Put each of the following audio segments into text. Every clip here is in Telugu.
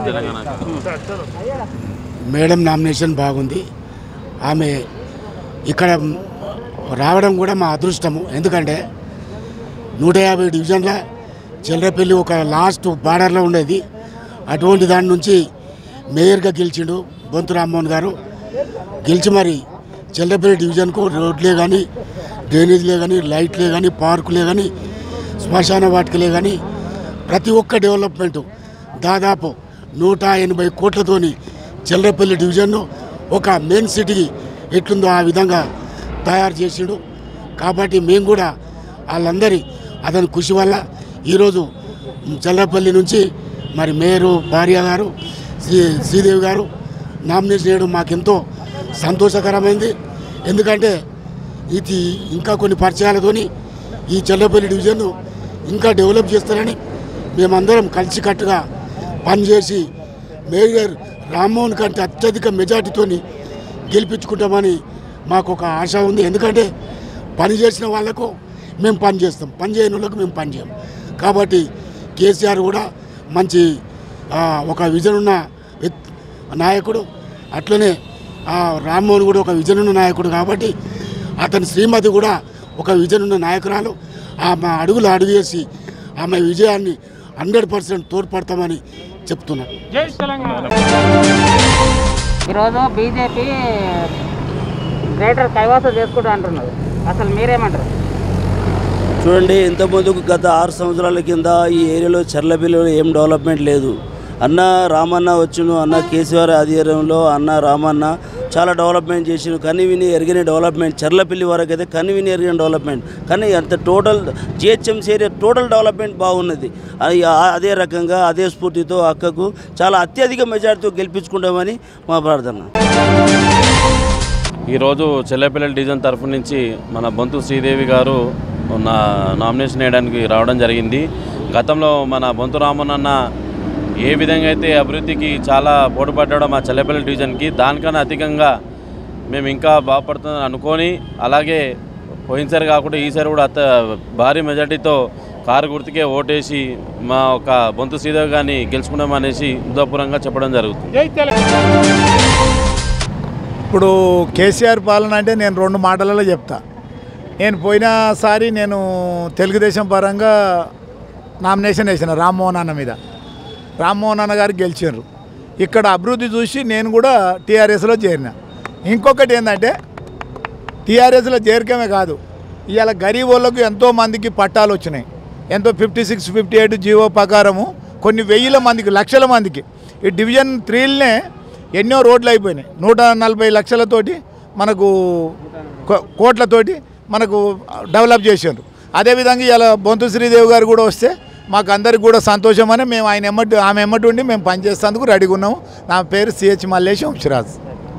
తెలంగాణ మేడం నామినేషన్ బాగుంది ఆమె ఇక్కడ రావడం కూడా మా అదృష్టము ఎందుకంటే నూట యాభై డివిజన్ల చిల్లరపల్లి ఒక లాస్ట్ బార్డర్లో ఉండేది అటువంటి దాని నుంచి మేయర్గా గెలిచిండు బొంతు రామ్మోహన్ గారు గెలిచి మరి చిల్లరపల్లి డివిజన్కు రోడ్లే కానీ డ్రైనేజ్లే కానీ లైట్లే కానీ పార్కులే కానీ శ్మశాన వాటికలే కానీ ప్రతి ఒక్క డెవలప్మెంటు దాదాపు నూట ఎనభై కోట్లతోని చిల్లరపల్లి డివిజన్ను ఒక మెయిన్ సిటీకి ఎట్లుందో ఆ విధంగా తయారు చేసిండు కాబట్టి మేము కూడా వాళ్ళందరి అతని కృషి వల్ల ఈరోజు చల్లపల్లి నుంచి మరి మేయరు భార్య గారు శ్రీ శ్రీదేవి గారు నామినేషన్ చేయడం మాకెంతో సంతోషకరమైంది ఎందుకంటే ఇది ఇంకా కొన్ని పరిచయాలతోని ఈ చెల్లపల్లి డివిజన్ను ఇంకా డెవలప్ చేస్తారని మేమందరం కలిసికట్టుగా పనిచేసి మేయర్ రామ్మోహన్ కంటే అత్యధిక మెజార్టీతోని గెలిపించుకుంటామని మాకు ఒక ఆశ ఉంది ఎందుకంటే పని చేసిన వాళ్ళకు మేము పని చేస్తాం పని చేయని వాళ్ళకు మేము పని చేయం కాబట్టి కేసీఆర్ కూడా మంచి ఆ, ఒక విజన్ ఉన్న వ్యక్- నాయకుడు అట్లనే ఆ, రామ్మోహన్ కూడా ఒక విజన్ ఉన్న నాయకుడు కాబట్టి అతని శ్రీమతి కూడా ఒక విజన్ ఉన్న నాయకురాలు ఆమె అడుగులు అడుగేసి ఆమె విజయాన్ని హండ్రెడ్ పర్సెంట్ తోడ్పడతామని చెప్తున్నాను ఈరోజు బీజేపీ గ్రేటర్ కైవాసం చేసుకుంటా అంటున్నారు అసలు మీరేమంటారు చూడండి ఇంతకుముందుకు గత ఆరు సంవత్సరాల కింద ఈ ఏరియాలో చర్లపల్లిలో ఏం డెవలప్మెంట్ లేదు అన్న రామన్న వచ్చును అన్న కేసీఆర్ ఆధ్వర్యంలో అన్న రామన్న చాలా డెవలప్మెంట్ చేసిండు కని విని ఎరిగిన డెవలప్మెంట్ చర్లపల్లి వరకు అయితే కని విని ఎరిగిన డెవలప్మెంట్ కానీ అంత total GHMC area total development బాగున్నది అది ఆ- అదే రకంగా అదే స్ఫూర్తితో అక్కకు చాలా అత్యధిక మెజార్టీతో గెలిపించుకుంటామని మా ప్రార్థన ఈరోజు చెల్లెపల్లి డివిజన్ తరఫు నుంచి మన బొంతు శ్రీదేవి గారు నా నామినేషన్ వేయడానికి రావడం జరిగింది గతంలో మన బొంతు రామన్ అన్న ఏ విధంగా అయితే అభివృద్ధికి చాలా పోటుపడ్డాడో మా చెల్లెపల్లి డివిజన్కి దానికన్నా అధికంగా మేము ఇంకా బాగుపడుతుందని అనుకొని అలాగే పోయినసారి కాకుండా ఈసారి కూడా అత్త భారీ మెజార్టీతో కారు గుర్తుకే ఓటేసి మా ఒక బొంతు శ్రీదేవి గారిని గెలుచుకున్నామనేసి ఉదాపూరంగా చెప్పడం జరుగుతుంది ఇప్పుడు కేసీఆర్ పాలన అంటే నేను రెండు మాటలలో చెప్తా నేను పోయినసారి నేను తెలుగుదేశం పరంగా నామినేషన్ వేసిన రామ్మోహన్ అన్న మీద రామ్మోహన్ అన్న గారు గెలిచారు ఇక్కడ అభివృద్ధి చూసి నేను కూడా టీఆర్ఎస్లో చేరిన ఇంకొకటి ఏంటంటే టీఆర్ఎస్లో చేరికమే కాదు ఇవాళ గరీబ్ వాళ్ళకు ఎంతో మందికి పట్టాలు వచ్చినాయి ఎంతో fifty six fifty eight GO ప్రకారము కొన్ని వెయ్యిల మందికి లక్షల మందికి ఈ డివిజన్ త్రీలనే ఎన్నో రోడ్లు అయిపోయినాయి నూట నలభై లక్షలతోటి మనకు కో- కోట్లతోటి మనకు డెవలప్ చేశారు అదేవిధంగా ఇలా బొంతు శ్రీదేవి గారు కూడా వస్తే మాకు అందరికి కూడా సంతోషమని మేము ఆయన ఎమ్మటి ఆమె ఎమ్మటి ఉండి మేము పనిచేసేందుకు రెడీగా ఉన్నాము నా పేరు సిహెచ్ మల్లేష్ వంశరాజ్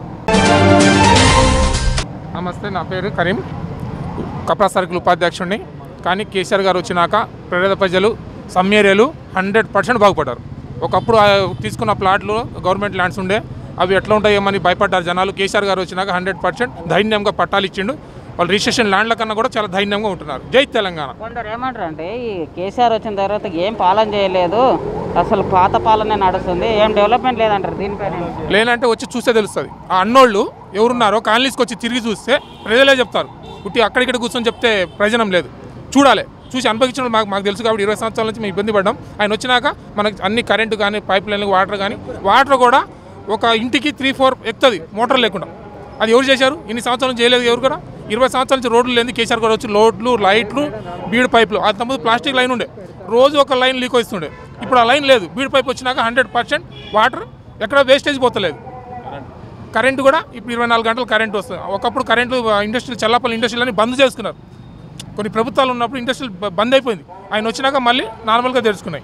నమస్తే నా పేరు కరీం కప్రా సర్కిల్ ఉపాధ్యక్షుడిని కానీ కేసీఆర్ గారు వచ్చినాక పేద ప్రజలు సమ్మేరియలు హండ్రెడ్ పర్సెంట్ బాగుపడ్డారు ఒకప్పుడు ఆ తీసుకున్న ప్లాట్లు గవర్నమెంట్ ల్యాండ్స్ ఉండే అవి ఎట్లా ఉంటాయేమని భయపడ్డారు జనాలు కేసీఆర్ గారు వచ్చినాక హండ్రెడ్ పర్సెంట్ ధైర్యంగా పట్టాలు ఇచ్చిండు వాళ్ళు రిజిస్ట్రేషన్ ల్యాండ్ల కన్నా కూడా చాలా ధైర్యంగా ఉంటున్నారు జై తెలంగాణ కొందరు ఏమంటారు అంటే ఈ కేసీఆర్ వచ్చిన తర్వాత ఏం పాలన చేయలేదు అసలు పాత పాలనే నడుస్తుంది ఏం డెవలప్మెంట్ లేదంటారు దీనిపైన లేనంటే వచ్చి చూస్తే తెలుస్తుంది ఆ అన్నోళ్ళు ఎవరున్నారో కాలనీస్కి వచ్చి తిరిగి చూస్తే ప్రజలే చెప్తారు పుట్టి అక్కడిక్కడ కూర్చొని చెప్తే ప్రయోజనం లేదు చూడాలి చూసి అనుభవించడం మాకు మాకు తెలుసు కాబట్టి ఇరవై సంవత్సరాల నుంచి మేము ఇబ్బంది పడ్డాం ఆయన వచ్చినాక మనకి అన్ని కరెంటు కానీ పైప్ లైన్లు వాటర్ కానీ వాటర్ కూడా ఒక ఇంటికి త్రీ ఫోర్ ఎక్కుతుంది మోటార్ లేకుండా అది ఎవరు చేశారు ఇన్ని సంవత్సరాలు చేయలేదు ఎవరు కూడా ఇరవై సంవత్సరాల నుంచి రోడ్లు లేని కేసీఆర్ కూడా వచ్చి లోడ్లు లైట్లు బీడ్ పైపులు అంతకుముందు ప్లాస్టిక్ లైన్ ఉండే రోజు ఒక లైన్ లీక్ వస్తుండే ఇప్పుడు ఆ లైన్ లేదు బీడ్ పైప్ వచ్చినాక హండ్రెడ్ పర్సెంట్ వాటర్ ఎక్కడ వేస్టేజ్ పోతలేదు కరెంటు కూడా ఇప్పుడు ఇరవై నాలుగు గంటలు కరెంటు వస్తుంది ఒకప్పుడు కరెంటు ఇండస్ట్రీ చల్లాపల్లి ఇండస్ట్రీలని బంద్ చేసుకున్నారు కొన్ని ప్రభుత్వాలు ఉన్నప్పుడు ఇండస్ట్రీలు బ- బంద్ అయిపోయింది ఆయన వచ్చినాక మళ్ళీ నార్మల్గా తెరుచుకున్నాయి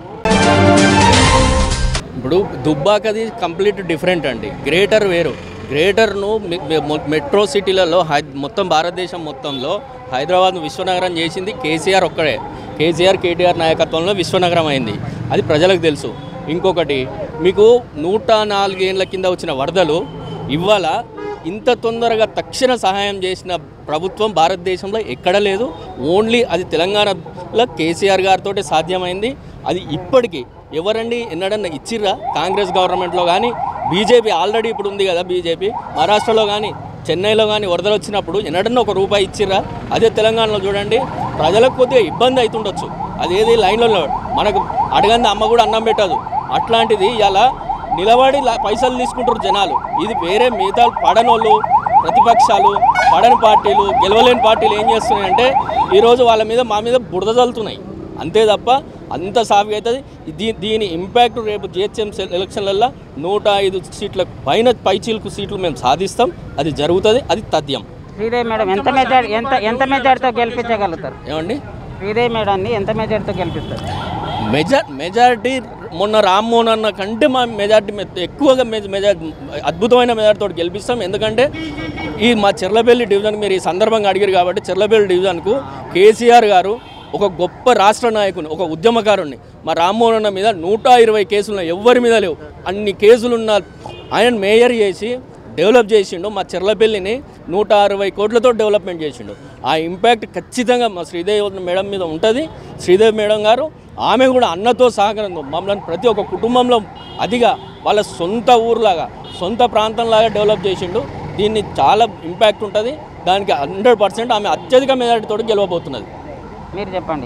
ఇప్పుడు దుబ్బాకది కంప్లీట్ డిఫరెంట్ అండి గ్రేటర్ వేరు గ్రేటర్ను మె- మె- మెట్రో సిటీలలో హై మొత్తం భారతదేశం మొత్తంలో హైదరాబాద్ను విశ్వనగరం చేసింది కేసీఆర్ ఒక్కడే కేసీఆర్ కేటీఆర్ నాయకత్వంలో విశ్వనగరం అయింది అది ప్రజలకు తెలుసు ఇంకొకటి మీకు నూట నాలుగేళ్ల కింద వచ్చిన వరదలు ఇవాళ ఇంత తొందరగా తక్షణ సహాయం చేసిన ప్రభుత్వం భారతదేశంలో ఎక్కడ లేదు ఓన్లీ అది తెలంగాణలో కేసీఆర్ గారితో సాధ్యమైంది అది ఇప్పటికీ ఎవరండి ఎన్నడన్నా ఇచ్చిర్రా కాంగ్రెస్ గవర్నమెంట్లో కానీ బీజేపీ ఆల్రెడీ ఇప్పుడు ఉంది కదా బీజేపీ మహారాష్ట్రలో కానీ చెన్నైలో కానీ వరదలు వచ్చినప్పుడు ఎన్నడన్నా ఒక రూపాయి ఇచ్చిర్రా అదే తెలంగాణలో చూడండి ప్రజలకు కొద్దిగా ఇబ్బంది అవుతుండొచ్చు అదేది లైన్లో మనకు అడగంది అమ్మ కూడా అన్నం పెట్టదు అట్లాంటిది ఇలా నిలబడి లా- పైసలు తీసుకుంటారు జనాలు ఇది వేరే మిగతా పడనోళ్ళు ప్రతిపక్షాలు పడని పార్టీలు గెలవలేని పార్టీలు ఏం చేస్తున్నాయంటే ఈరోజు వాళ్ళ మీద మా మీద బురద చల్లుతున్నాయి అంతే తప్ప అంత సాఫీగా అవుతుంది దీ దీని ఇంపాక్ట్ రేపు జిహెచ్ఎం ఎలక్షన్లల్లో నూట ఐదు సీట్ల పైన పైచీలకు సీట్లు మేము సాధిస్తాం అది జరుగుతుంది అది తథ్యం శ్రీదేవి మేడం ఎంత మెజార్టీ ఎంత ఎంత మెజార్టీతో గెలిపించగలుగుతారు ఏమండి శ్రీదేవి మేడాన్ని ఎంత మెజార్టీతో గెలిపిస్తారు మెజార్ మెజారిటీ మొన్న రామ్మోహన్ అన్న కంటే మా మెజార్టీ మె- ఎక్కువగా మెజార్టీ అద్భుతమైన మెజార్టీతో గెలిపిస్తాం ఎందుకంటే ఈ మా చెర్లపల్లి డివిజన్ మీరు ఈ సందర్భంగా అడిగారు కాబట్టి చెర్లపల్లి డివిజన్కు కేసీఆర్ గారు ఒక గొప్ప రాష్ట్ర నాయకుని ఒక ఉద్యమకారుణ్ణి మా రామ్మోహన్ అన్న మీద నూట ఇరవై కేసులు ఉన్నాయి. ఎవ్వరి మీద లేవు అన్ని కేసులున్న ఆయన మేయర్ చేసి డెవలప్ చేసిండు మా చెర్లపల్లిని నూట అరవై కోట్లతో డెవలప్మెంట్ చేసిండు ఆ ఇంపాక్ట్ ఖచ్చితంగా మా శ్రీదేవి మేడం మీద ఉంటుంది శ్రీదేవి మేడం గారు ఆమె కూడా అన్నతో సహకారంతో మమ్మల్ని ప్రతి ఒక్క కుటుంబంలో అదిగా వాళ్ళ సొంత ఊరులాగా సొంత ప్రాంతంలాగా డెవలప్ చేసిండు దీన్ని చాలా ఇంపాక్ట్ ఉంటుంది దానికి హండ్రెడ్ పర్సెంట్ ఆమె అత్యధిక మెజారిటీతో గెలవబోతున్నది మీరు చెప్పండి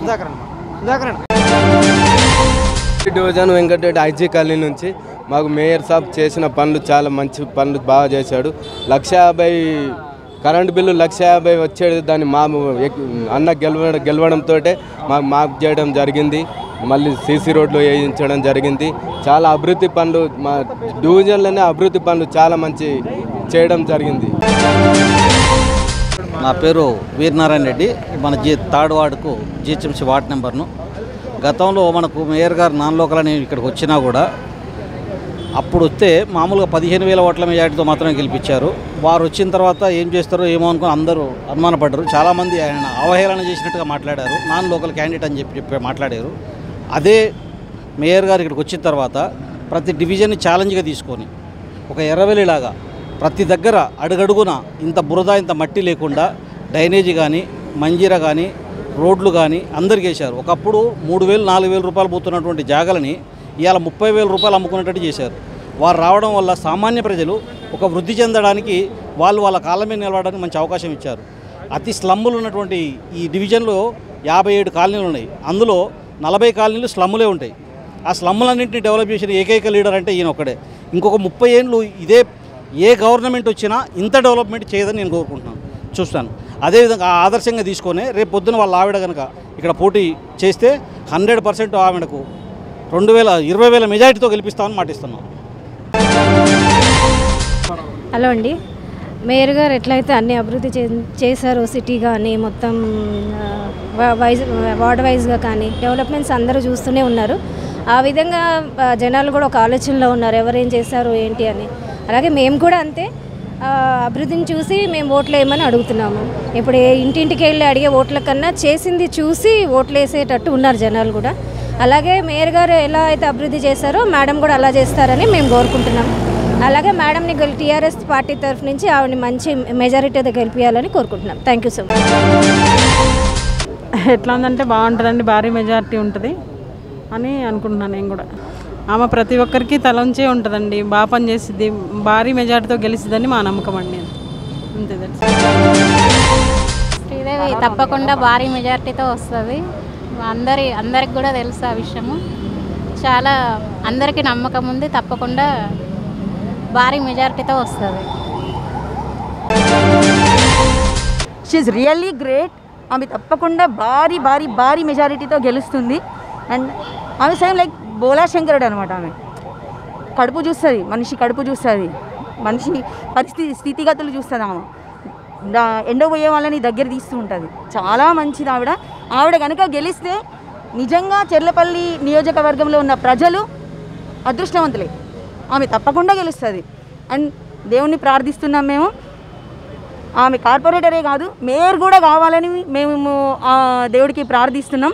డివిజన్ వెంకటరెడ్డి ఐజీ కాలనీ నుంచి మాకు మేయర్ సాబ్ చేసిన పనులు చాలా మంచి పనులు బాగా చేశాడు లక్ష యాభై కరెంటు బిల్లు లక్ష యాభై వచ్చేది దాన్ని మా ఎక్- అన్న గెలవడం గెలవడంతో మాకు మాకు చేయడం జరిగింది మళ్ళీ సీసీ రోడ్లు వేయించడం జరిగింది చాలా అభివృద్ధి పనులు మా డివిజన్లోనే అభివృద్ధి పనులు చాలా మంచి చేయడం జరిగింది నా పేరు వీరనారాయణ రెడ్డి మన జీ థర్డ్ వార్డుకు జిహెచ్ఎంసీ వార్డ్ నెంబర్ను గతంలో మనకు మేయర్ గారు నాన్ లోకల్ అని ఇక్కడికి వచ్చినా కూడా అప్పుడు వస్తే మామూలుగా పదిహేను వేల ఓట్ల మెజార్టీతో మాత్రమే గెలిపించారు వారు వచ్చిన తర్వాత ఏం చేస్తారో ఏమో అనుకుని అందరూ అనుమానపడ్డారు చాలామంది ఆయన అవహేళన చేసినట్టుగా మాట్లాడారు నాన్ లోకల్ క్యాండిడేట్ అని చెప్పి చెప్పి మాట్లాడారు అదే మేయర్ గారు ఇక్కడికి వచ్చిన తర్వాత ప్రతి డివిజన్ని ఛాలెంజ్గా తీసుకొని ఒక ఎర్రవెల్లిలాగా ప్రతి దగ్గర అడుగడుగున ఇంత బురద ఇంత మట్టి లేకుండా డ్రైనేజీ కానీ మంజీరా కానీ రోడ్లు కానీ అందరికి వేశారు ఒకప్పుడు మూడు వేలు నాలుగు వేల రూపాయలు పోతున్నటువంటి జాగలని ఇవాళ ముప్పై వేల రూపాయలు అమ్ముకునేటట్టు చేశారు వారు రావడం వల్ల సామాన్య ప్రజలు ఒక వృద్ధి చెందడానికి వాళ్ళు వాళ్ళ కాళ్ళ మీద నిలబడడానికి మంచి అవకాశం ఇచ్చారు అతి స్లమ్ములు ఉన్నటువంటి ఈ డివిజన్లో యాభై ఏడు కాలనీలు ఉన్నాయి అందులో నలభై కాలనీలు స్లమ్ములే ఉంటాయి ఆ స్లమ్ములన్నింటినీ డెవలప్ చేసిన ఏకైక లీడర్ అంటే ఈయన ఒక్కడే ఇంకొక ముప్పై ఏళ్ళు ఇదే ఏ గవర్నమెంట్ వచ్చినా ఇంత డెవలప్మెంట్ చేయదని నేను కోరుకుంటున్నాను చూస్తాను అదేవిధంగా ఆ ఆదర్శంగా తీసుకొని రేపు పొద్దున వాళ్ళ ఆవిడ కనుక ఇక్కడ పోటీ చేస్తే హండ్రెడ్ పర్సెంట్ ఆవిడకు రెండు వేల ఇరవై వేల మెజారిటీతో గెలిపిస్తామని మాటిస్తున్నాం హలో అండి మేయర్ గారు ఎట్లయితే అన్ని అభివృద్ధి చే చేశారో సిటీ కానీ మొత్తం ఆ, వా- వైజ్ వార్డ్ వైజ్గా కానీ డెవలప్మెంట్స్ అందరూ చూస్తూనే ఉన్నారు ఆ విధంగా ఆ, జనాలు కూడా ఒక ఆలోచనలో ఉన్నారు ఎవరేం చేశారు ఏంటి అని అలాగే మేము కూడా అంతే ఆ, అభివృద్ధిని చూసి మేము ఓట్లు వేయమని అడుగుతున్నాము ఇప్పుడు ఏ ఇంటింటికి వెళ్ళి అడిగే ఓట్ల కన్నా చేసింది చూసి ఓట్లు వేసేటట్టు ఉన్నారు జనాలు కూడా అలాగే మేయర్ గారు ఎలా అయితే అభివృద్ధి చేశారో మేడం కూడా అలా చేస్తారని మేము కోరుకుంటున్నాం అలాగే మేడంని గెలి టీఆర్ఎస్ పార్టీ తరఫు నుంచి ఆవిడని మంచి మెజారిటీతో గెలిపించాలని కోరుకుంటున్నాం థ్యాంక్ యూ సో మచ్ ఎట్లా ఉందంటే బాగుంటుందండి భారీ మెజారిటీ ఉంటుంది అని అనుకుంటున్నాను నేను కూడా ఆమె ప్రతి ఒక్కరికి తలంచే ఉంటుందండి బాగా పనిచేసిద్ది భారీ మెజారిటీతో గెలిచిద్దని మా నమ్మకం అండి అంతే తెలుసు శ్రీదేవి తప్పకుండా భారీ మెజారిటీతో వస్తుంది అందరి అందరికి కూడా తెలుసు ఆ విషయము చాలా అందరికీ నమ్మకం ఉంది తప్పకుండా భారీ మెజారిటీతో వస్తుంది షీఈ్ రియల్లీ గ్రేట్ ఆమె తప్పకుండా భారీ భారీ భారీ మెజారిటీతో గెలుస్తుంది అండ్ ఆమె సేమ్ లైక్ బోలా శంకరుడు అనమాట ఆమె కడుపు చూస్తుంది మనిషి కడుపు చూస్తుంది మనిషి పరిస్థితి స్థితిగతులు చూస్తుంది ఆమె దా ఎండబోయే వాళ్ళని దగ్గర తీస్తూ ఉంటుంది చాలా మంచిది ఆవిడ ఆవిడ కనుక గెలిస్తే నిజంగా చెర్లపల్లి నియోజకవర్గంలో ఉన్న ప్రజలు అదృష్టవంతులే ఆమె తప్పకుండా గెలుస్తుంది అండ్ దేవుణ్ణి ప్రార్థిస్తున్నాం మేము ఆమె కార్పొరేటరే కాదు మేయర్ కూడా కావాలని మేము ఆ దేవుడికి ప్రార్థిస్తున్నాం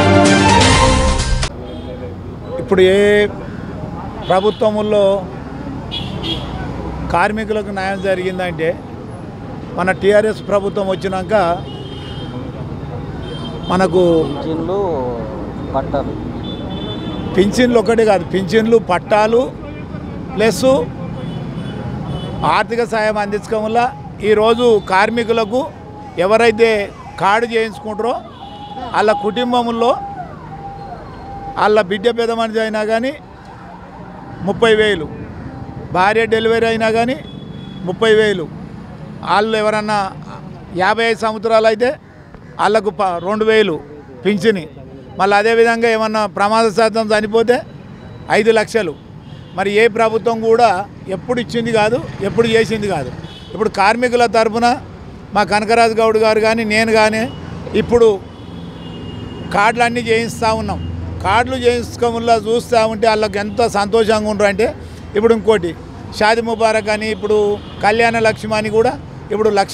ఇప్పుడు ఏ ప్రభుత్వముల్లో కార్మికులకు న్యాయం జరిగిందంటే మన టీఆర్ఎస్ ప్రభుత్వం వచ్చినాక మనకు బట్టలు పింఛన్లు ఒకటి కాదు పింఛన్లు పట్టాలు ప్లస్ ఆర్థిక సాయం అందించడం వల్ల ఈరోజు కార్మికులకు ఎవరైతే కార్డు చేయించుకుంటారో వాళ్ళ కుటుంబంలో వాళ్ళ బిడ్డ పెద్ద మనిషి అయినా కానీ ముప్పై వేలు భార్య డెలివరీ అయినా కానీ ముప్పై వేలు వాళ్ళు ఎవరన్నా యాభై ఐదు సంవత్సరాలు అయితే వాళ్ళకు ప రెండు వేలు పింఛని మళ్ళీ అదేవిధంగా ఏమన్నా ప్రమాద శాతం చనిపోతే ఐదు లక్షలు మరి ఏ ప్రభుత్వం కూడా ఎప్పుడు ఇచ్చింది కాదు ఎప్పుడు చేసింది కాదు ఇప్పుడు కార్మికుల తరఫున మా కనకరాజు గౌడ్ గారు కానీ నేను కానీ ఇప్పుడు కార్డులు అన్నీ చేయిస్తూ ఉన్నాం కార్డులు చేయించుకోముల్లా చూస్తూ ఉంటే వాళ్ళకి ఎంత సంతోషంగా ఉండరు అంటే ఇప్పుడు ఇంకోటి షాది ముబారక్ అని ఇప్పుడు కళ్యాణ లక్ష్మి అని కూడా ఇప్పుడు లక్ష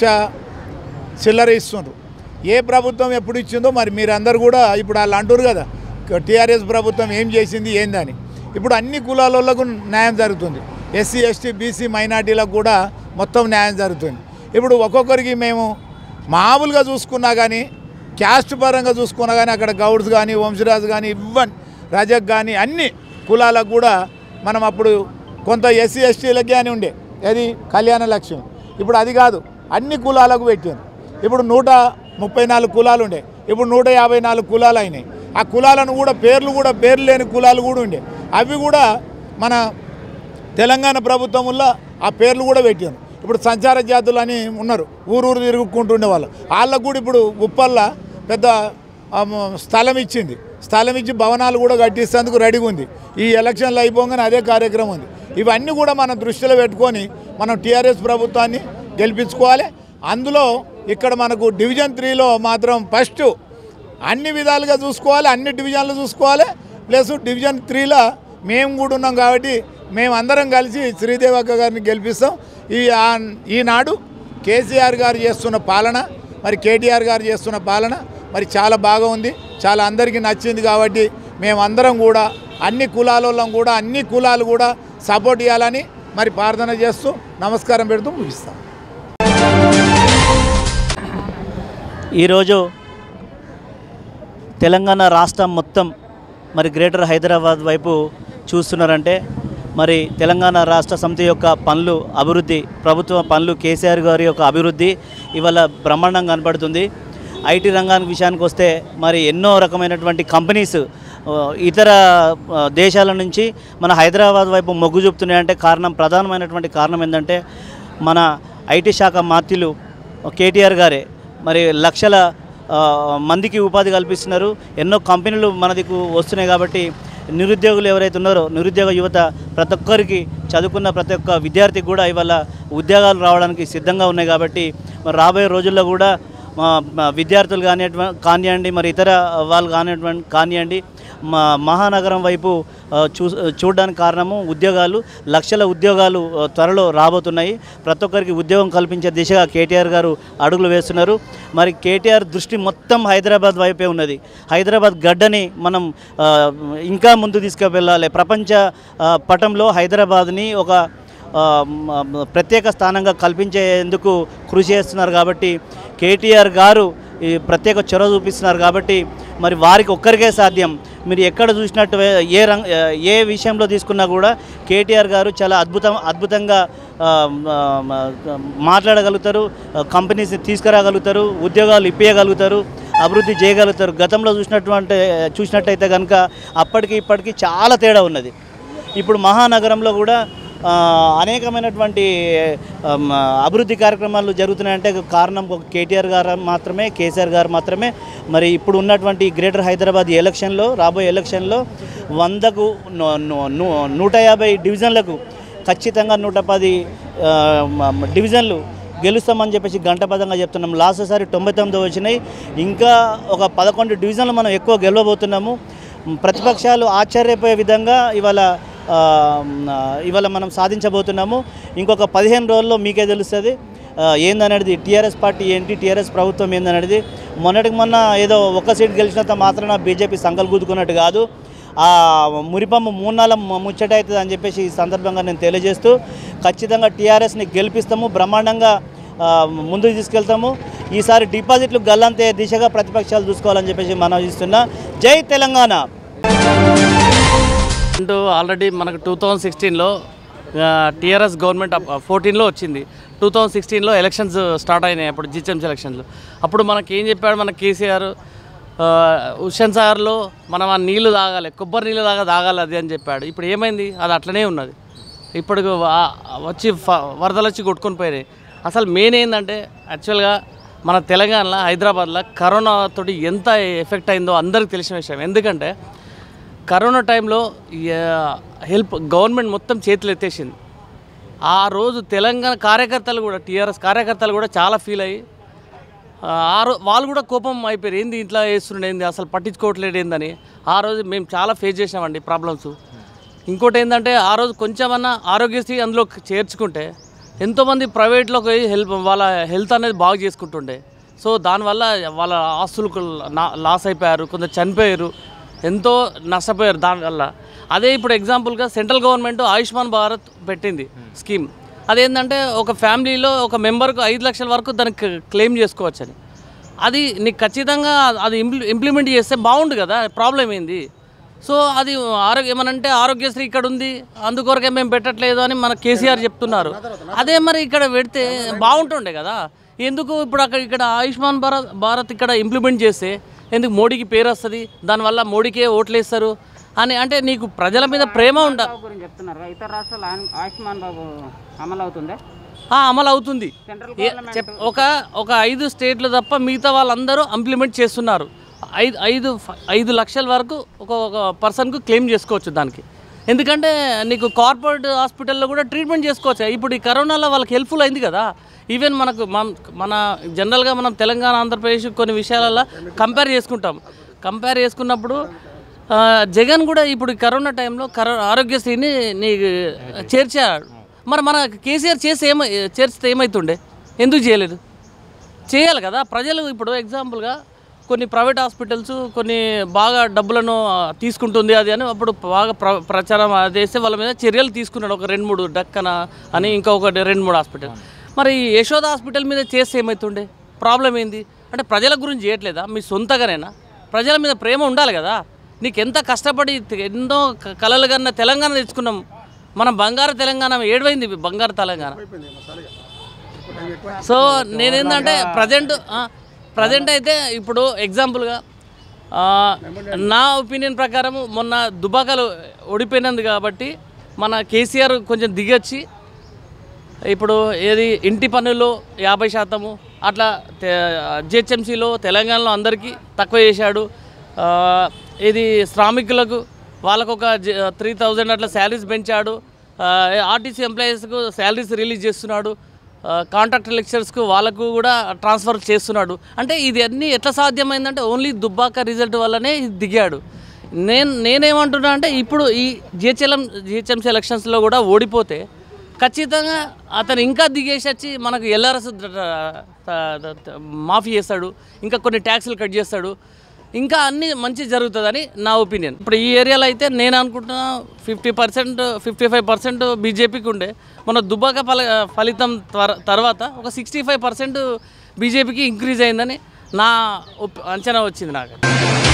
చిల్లర ఇస్తుండ్రు ఏ ప్రభుత్వం ఎప్పుడు ఇచ్చిందో మరి మీరందరూ కూడా ఇప్పుడు వాళ్ళు అంటారు కదా టీఆర్ఎస్ ప్రభుత్వం ఏం చేసింది ఏందని ఇప్పుడు అన్ని కులాలకు న్యాయం జరుగుతుంది ఎస్సీ ఎస్టీ బీసీ మైనార్టీలకు కూడా మొత్తం న్యాయం జరుగుతుంది ఇప్పుడు ఒక్కొక్కరికి మేము మామూలుగా చూసుకున్నా కానీ క్యాస్ట్ పరంగా చూసుకున్నా కానీ అక్కడ గౌడ్స్ కానీ వంశరాజు కానీ ఇవ్వన్ రజక్ కానీ అన్ని కులాలకు కూడా మనం అప్పుడు కొంత ఎస్సీ ఎస్టీలకి అని ఉండే అది కళ్యాణ లక్ష్యం ఇప్పుడు అది కాదు అన్ని కులాలకు పెట్టారు ఇప్పుడు నూట ముప్పై నాలుగు కులాలు ఉండే ఇప్పుడు నూట యాభై నాలుగు కులాలు అయినాయి ఆ కులాలను కూడా పేర్లు కూడా పేర్లు లేని కులాలు కూడా ఉండే అవి కూడా మన తెలంగాణ ప్రభుత్వంలో ఆ పేర్లు కూడా పెట్టారు ఇప్పుడు సంచార జాతులు అని ఉన్నారు ఊరూరు తిరుగుకుంటుండే వాళ్ళు వాళ్ళకు కూడా ఇప్పుడు ఉప్పల్ల పెద్ద ఆ, మ- స్థలం ఇచ్చింది స్థలం ఇచ్చి భవనాలు కూడా కట్టిస్తేందుకు రెడీగా ఉంది ఈ ఎలక్షన్లు అయిపోగానే అదే కార్యక్రమం ఉంది ఇవన్నీ కూడా మనం దృష్టిలో పెట్టుకొని మనం టీఆర్ఎస్ ప్రభుత్వాన్ని గెలిపించుకోవాలి అందులో ఇక్కడ మనకు డివిజన్ త్రీలో మాత్రం ఫస్ట్ అన్ని విధాలుగా చూసుకోవాలి అన్ని డివిజన్లు చూసుకోవాలి ప్లస్ డివిజన్ త్రీలో మేము కూడా ఉన్నాం కాబట్టి మేము అందరం కలిసి శ్రీదేవక్క గారిని గెలిపిస్తాం ఈ ఆ- ఈనాడు కేసీఆర్ గారు చేస్తున్న పాలన మరి కేటీఆర్ గారు చేస్తున్న పాలన మరి చాలా బాగా ఉంది చాలా అందరికీ నచ్చింది కాబట్టి మేమందరం కూడా అన్ని కులాల కూడా అన్ని కులాలు కూడా సపోర్ట్ చేయాలని మరి ప్రార్థన చేస్తూ నమస్కారం పెడుతూ ముగిస్తాం ఈరోజు తెలంగాణ రాష్ట్రం మొత్తం మరి గ్రేటర్ హైదరాబాద్ వైపు చూస్తున్నారంటే మరి తెలంగాణ రాష్ట్ర సమితి యొక్క పనులు అభివృద్ధి ప్రభుత్వ పనులు కేసీఆర్ గారి యొక్క అభివృద్ధి ఇవాళ బ్రహ్మాండంగా కనబడుతుంది ఐటీ రంగానికి విషయానికి వస్తే మరి ఎన్నో రకమైనటువంటి కంపెనీస్ ఆ, ఇతర ఆ, దేశాల నుంచి మన హైదరాబాద్ వైపు మొగ్గు చూపుతున్నాయంటే కారణం ప్రధానమైనటువంటి కారణం ఏంటంటే మన ఐటీ శాఖ మాత్యులు కేటీఆర్ గారే మరి లక్షల ఆ, మందికి ఉపాధి కల్పిస్తున్నారు ఎన్నో కంపెనీలు మన దిక్కు వస్తున్నాయి కాబట్టి నిరుద్యోగులు ఎవరైతే ఉన్నారో నిరుద్యోగ యువత ప్రతి ఒక్కరికి చదువుకున్న ప్రతి ఒక్క విద్యార్థికి కూడా ఇవాళ ఉద్యోగాలు రావడానికి సిద్ధంగా ఉన్నాయి కాబట్టి మరి రాబోయే రోజుల్లో కూడా మా మా విద్యార్థులు కానివ్వండి కానివ్వండి మరి ఇతర వాళ్ళు కానివ్వండి కానివ్వండి మా మహానగరం వైపు ఆ, చూ చూడడానికి కారణము ఉద్యోగాలు లక్షల ఉద్యోగాలు ఆ, త్వరలో రాబోతున్నాయి ప్రతి ఒక్కరికి ఉద్యోగం కల్పించే దిశగా కేటీఆర్ గారు అడుగులు వేస్తున్నారు మరి కేటీఆర్ దృష్టి మొత్తం హైదరాబాద్ వైపే ఉన్నది హైదరాబాద్ గడ్డని మనం ఆ, ఇంకా ముందు తీసుకువెళ్ళాలి ప్రపంచ ఆ, పటంలో హైదరాబాద్ని ఒక ఆ, మ- మ- ప్రత్యేక స్థానంగా కల్పించేందుకు కృషి చేస్తున్నారు కాబట్టి కేటీఆర్ గారు ఈ ప్రత్యేక చొరవ చూపిస్తున్నారు కాబట్టి మరి వారికి ఒక్కరికే సాధ్యం మీరు ఎక్కడ చూసినట్టు ఏ రంగ ఏ విషయంలో తీసుకున్నా కూడా కేటీఆర్ గారు చాలా అద్భుతం అద్భుతంగా ఆ, మ- మ- మాట్లాడగలుగుతారు ఆ, కంపెనీస్ని తీసుకురాగలుగుతారు ఉద్యోగాలు ఇప్పించగలుగుతారు అభివృద్ధి చేయగలుగుతారు గతంలో చూసినటువంటి చూసినట్టయితే కనుక అప్పటికి ఇప్పటికి చాలా తేడా ఉన్నది ఇప్పుడు మహానగరంలో కూడా ఆ, అనేకమైనటువంటి ఆమ్, అభివృద్ధి కార్యక్రమాలు జరుగుతున్నాయంటే కారణం ఒక కేటీఆర్ గారు మాత్రమే కేసీఆర్ గారు మాత్రమే మరి ఇప్పుడు ఉన్నటువంటి గ్రేటర్ హైదరాబాద్ ఎలక్షన్లో రాబోయే ఎలక్షన్లో వందకు ను- ను- ను- నూట యాభై డివిజన్లకు ఖచ్చితంగా నూట పది ఆ, మ- మ- డివిజన్లు గెలుస్తామని చెప్పేసి గంటపదంగా చెప్తున్నాం లాస్ట్ సారి తొంభై తొమ్మిది వచ్చినాయి ఇంకా ఒక పదకొండు డివిజన్లు మనం ఎక్కువ గెలవబోతున్నాము ప్రతిపక్షాలు ఆశ్చర్యపోయే విధంగా ఇవాళ ఆ, ఆ, ఇవాళ మనం సాధించబోతున్నాము ఇంకొక పదిహేను రోజుల్లో మీకే తెలుస్తుంది ఆ, ఏందనేది టీఆర్ఎస్ పార్టీ ఏంటి టీఆర్ఎస్ ప్రభుత్వం ఏందనేది మొన్నటికి మొన్న ఏదో ఒక్క సీట్ గెలిచినంత మాత్రాన బీజేపీ సంకల్ గుద్దుకున్నట్టు కాదు ఆ మురిపమ్మ మూన్నాళ్ళ ముచ్చట అవుతుంది అని చెప్పేసి ఈ సందర్భంగా నేను తెలియజేస్తూ ఖచ్చితంగా టీఆర్ఎస్ని గెలిపిస్తాము బ్రహ్మాండంగా ఆ, ముందుకు తీసుకెళ్తాము ఈసారి డిపాజిట్లు గల్లంతే దిశగా ప్రతిపక్షాలు చూసుకోవాలని చెప్పేసి మనం ఇస్తున్నా జై తెలంగాణ అంటూ ఆల్రెడీ మనకు టూ థౌజండ్ సిక్స్టీన్లో టీఆర్ఎస్ గవర్నమెంట్ ఫోర్టీన్లో వచ్చింది టూ థౌజండ్ సిక్స్టీన్లో ఎలక్షన్స్ స్టార్ట్ అయినాయి అప్పుడు జిహెచ్ఎంసీ ఎలక్షన్లు అప్పుడు మనకి ఏం చెప్పాడు మన కేసీఆర్ ఆ, హుస్సేన్ సాగర్లో మనం ఆ నీళ్లు తాగాలి కొబ్బరి నీళ్ళు తాగా తాగాలి అది అని చెప్పాడు ఇప్పుడు ఏమైంది అది అట్లనే ఉన్నది ఇప్పుడు వా- వచ్చి ఫ- వరదలు వచ్చి కొట్టుకొని పోయినాయి అసలు మెయిన్ ఏంటంటే యాక్చువల్గా మన తెలంగాణలో హైదరాబాద్లో కరోనా తోటి ఎంత ఎఫెక్ట్ అయిందో అందరికీ తెలిసిన విషయం ఎందుకంటే కరోనా టైంలో హెల్ప్ గవర్నమెంట్ మొత్తం చేతులు ఎత్తేసింది ఆ రోజు తెలంగాణ కార్యకర్తలు కూడా టీఆర్ఎస్ కార్యకర్తలు కూడా చాలా ఫీల్ అయ్యి ఆ, ఆ రో వాళ్ళు కూడా కోపం అయిపోయారు ఏంది ఇంట్లో వేస్తుండే ఏంది అసలు పట్టించుకోవట్లేదు ఏందని ఆ రోజు మేము చాలా ఫేస్ చేసామండి ప్రాబ్లమ్స్ ఇంకోటి ఏంటంటే ఆ రోజు కొంచెమన్నా ఆరోగ్యశ్రీ అందులో చేర్చుకుంటే ఎంతోమంది ప్రైవేట్లో పోయి హెల్ప్ వాళ్ళ హెల్త్ అనేది బాగా చేసుకుంటుండే సో దానివల్ల వాళ్ళ ఆస్తులకు నా- లాస్ అయిపోయారు కొందరు చనిపోయారు ఎంతో నష్టపోయారు దానివల్ల అదే ఇప్పుడు ఎగ్జాంపుల్గా సెంట్రల్ గవర్నమెంట్ ఆయుష్మాన్ భారత్ పెట్టింది స్కీమ్ అదేంటంటే ఒక ఫ్యామిలీలో ఒక మెంబర్కు ఐదు లక్షల వరకు దానికి క్లెయిమ్ చేసుకోవచ్చని అది నీకు ఖచ్చితంగా అది ఇంప్లి ఇంప్లిమెంట్ చేస్తే బాగుండు కదా ప్రాబ్లం ఏంది సో అది ఆరోగ్య ఏమనంటే ఆరోగ్యశ్రీ ఇక్కడ ఉంది అందుకొరకే మేము పెట్టట్లేదు అని మన కేసీఆర్ చెప్తున్నారు అదే మరి ఇక్కడ పెడితే బాగుంటుండే కదా ఎందుకు ఇప్పుడు అక్కడ ఇక్కడ ఆయుష్మాన్ భారత్ భారత్ ఇక్కడ ఇంప్లిమెంట్ చేస్తే ఎందుకు మోడీకి పేరు వస్తుంది దానివల్ల మోడీకే ఓట్లు వేస్తారు అని అంటే నీకు ప్రజల మీద ప్రేమ ఉండ బాబు గురించి చెప్తున్నారు ఇతర రాష్ట్రాలు ఆయుష్- ఆయుష్మాన్ బాబు అమలు అవుతుందా ఆ, అమలు అవుతుంది ఏ- చెప్ ఒక ఒక ఐదు స్టేట్లు తప్ప మిగతా వాళ్ళందరూ ఇంప్లిమెంట్ చేస్తున్నారు ఐదు ఐదు ఫ- ఐదు లక్షల వరకు ఒక ఒక పర్సన్కు క్లెయిమ్ చేసుకోవచ్చు దానికి ఎందుకంటే నీకు కార్పొరేట్ హాస్పిటల్లో కూడా ట్రీట్మెంట్ చేసుకోవచ్చు ఇప్పుడు ఈ కరోనాలో వాళ్ళకి హెల్ప్ఫుల్ అయింది కదా ఈవెన్ మనకు మన మన జనరల్గా మనం తెలంగాణ ఆంధ్రప్రదేశ్ కొన్ని విషయాలలో కంపేర్ చేసుకుంటాం కంపేర్ చేసుకున్నప్పుడు ఆ, జగన్ కూడా ఇప్పుడు ఈ కరోనా టైంలో కరో ఆరోగ్యశ్రీని నీకు చేర్చాడు మరి మన కేసీఆర్ చేస్తే ఏమై చేర్చితే ఏమవుతుండే ఎందుకు చేయలేదు చేయాలి కదా ప్రజలు ఇప్పుడు ఎగ్జాంపుల్గా కొన్ని ప్రైవేట్ హాస్పిటల్స్ కొన్ని బాగా డబ్బులను ఆ, తీసుకుంటుంది అది అని అప్పుడు బాగా ప్ర ప్రచారం అది చేస్తే వాళ్ళ మీద చర్యలు తీసుకున్నాడు ఒక రెండు మూడు డక్కన అని ఇంకొక రెండు మూడు హాస్పిటల్ మరి ఈ యశోద హాస్పిటల్ మీద చేస్తే ఏమవుతుండే ప్రాబ్లం ఏంది అంటే ప్రజల గురించి చేయట్లేదా మీ సొంతగానేనా ప్రజల మీద ప్రేమ ఉండాలి కదా నీకు ఎంత కష్టపడి ఎన్నో క- కలలు కన్నా తెలంగాణ తెచ్చుకున్నాం మనం బంగారు తెలంగాణ ఏడవైంది బంగారు తెలంగాణ సో నేనేంటంటే ప్రజెంట్ ప్రజెంట్ అయితే ఇప్పుడు ఎగ్జాంపుల్గా ఆ, నా ఒపీనియన్ ప్రకారం మొన్న దుబాకలు ఓడిపోయినందు కాబట్టి మన కేసీఆర్ కొంచెం దిగొచ్చి ఇప్పుడు ఏది ఇంటి పన్నులు యాభై శాతము అట్లా జిహెచ్ఎంసీలో తెలంగాణలో అందరికీ తక్కువ చేశాడు ఆ, ఇది శ్రామికులకు వాళ్ళకు ఒక త్రీ థౌజండ్ అట్లా శాలరీస్ పెంచాడు ఆర్టీసీ ఎంప్లాయీస్కు శాలరీస్ రిలీజ్ చేస్తున్నాడు కాంట్రాక్ట్ లెక్చర్స్కు వాళ్ళకు కూడా ట్రాన్స్ఫర్ చేస్తున్నాడు అంటే ఇది అన్నీ ఎట్లా సాధ్యమైందంటే ఓన్లీ దుబ్బాక రిజల్ట్ వల్లనే ఇది దిగాడు నేను నేనేమంటున్నా అంటే ఇప్పుడు ఈ జిహెచ్ఎల్ఎం జిహెచ్ఎంసీ ఎలక్షన్స్లో కూడా ఓడిపోతే ఖచ్చితంగా అతను ఇంకా దిగేసి వచ్చి మనకు ఎల్ఆర్ఎస్ మాఫీ చేస్తాడు ఇంకా కొన్ని ట్యాక్సులు కట్ చేస్తాడు ఇంకా అన్ని మంచి జరుగుతుందని నా ఒపీనియన్ ఇప్పుడు ఈ ఏరియాలో అయితే నేను అనుకుంటున్నా fifty percent fifty five percent బీజేపీకి ఉండే మన దుబ్బాక ఫల ఫలితం త్వర- తర్వాత ఒక సిక్స్టీ ఫైవ్ పర్సెంట్ బీజేపీకి ఇంక్రీజ్ అయిందని నా ఒప్- అంచనా వచ్చింది నాకు